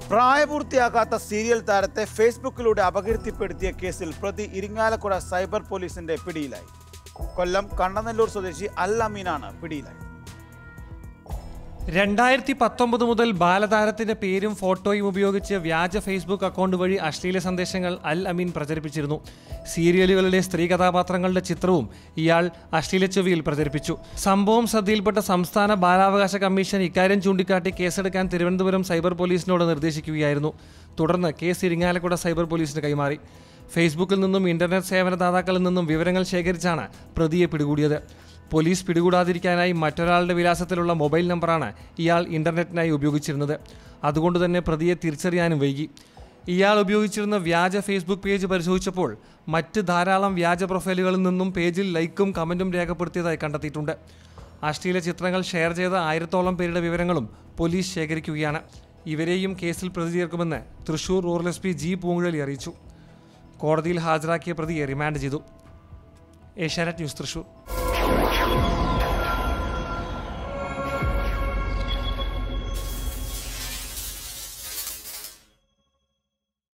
പ്രായപൂർത്തിയാകാത്ത സീരിയൽ താരത്തെ ഫേസ്ബുക്കിലൂടെ അപകീർത്തിപ്പെടുത്തിയ കേസിൽ പ്രതി ഇരിങ്ങാലക്കുട സൈബർ പോലീസിന്റെ പിടിയിലായി കൊല്ലം കണ്ണനല്ലൂർ സ്വദേശി അൽ അമീനാണ് പിടിയിലായത് രണ്ടായിരത്തി പത്തൊമ്പത് മുതൽ ബാലതാരത്തിന്റെ പേരും ഫോട്ടോയും ഉപയോഗിച്ച് വ്യാജ ഫേസ്ബുക്ക് അക്കൗണ്ട് വഴി അശ്ലീല സന്ദേശങ്ങൾ അൽ അമീൻ പ്രചരിപ്പിച്ചിരുന്നു സീരിയലുകളിലെ സ്ത്രീ കഥാപാത്രങ്ങളുടെ ചിത്രവും ഇയാൾ അശ്ലീല ചെവിയിൽ പ്രചരിപ്പിച്ചു സംഭവം ശ്രദ്ധയിൽപ്പെട്ട സംസ്ഥാന ബാലാവകാശ കമ്മീഷൻ ഇക്കാര്യം ചൂണ്ടിക്കാട്ടി കേസെടുക്കാൻ തിരുവനന്തപുരം സൈബർ പോലീസിനോട് നിർദ്ദേശിക്കുകയായിരുന്നു തുടർന്ന് കേസ് ഇരിങ്ങാലക്കുട സൈബർ പോലീസിന് കൈമാറി ഫേസ്ബുക്കിൽ നിന്നും ഇന്റർനെറ്റ് സേവനദാതാക്കളിൽ നിന്നും വിവരങ്ങൾ ശേഖരിച്ചാണ് പ്രതിയെ പിടികൂടിയത് പോലീസ് പിടികൂടാതിരിക്കാനായി മറ്റൊരാളുടെ വിലാസത്തിലുള്ള മൊബൈൽ നമ്പറാണ് ഇയാൾ ഇന്റർനെറ്റിനായി ഉപയോഗിച്ചിരുന്നത് അതുകൊണ്ട് തന്നെ പ്രതിയെ തിരിച്ചറിയാനും വൈകി ഇയാൾ ഉപയോഗിച്ചിരുന്ന വ്യാജ ഫേസ്ബുക്ക് പേജ് പരിശോധിച്ചപ്പോൾ മറ്റ് ധാരാളം വ്യാജ പ്രൊഫൈലുകളിൽ നിന്നും പേജിൽ ലൈക്കും കമൻറ്റും രേഖപ്പെടുത്തിയതായി കണ്ടെത്തിയിട്ടുണ്ട് അശ്ലീല ചിത്രങ്ങൾ ഷെയർ ചെയ്ത ആയിരത്തോളം പേരുടെ വിവരങ്ങളും പോലീസ് ശേഖരിക്കുകയാണ് ഇവരെയും കേസിൽ പ്രതി ചേർക്കുമെന്ന് Thrissur rural S P G Poonkuzhali അറിയിച്ചു കോടതിയിൽ ഹാജരാക്കിയ പ്രതിയെ റിമാൻഡ് ചെയ്തു ഏഷ്യാനെറ്റ് ന്യൂസ് തൃശൂർ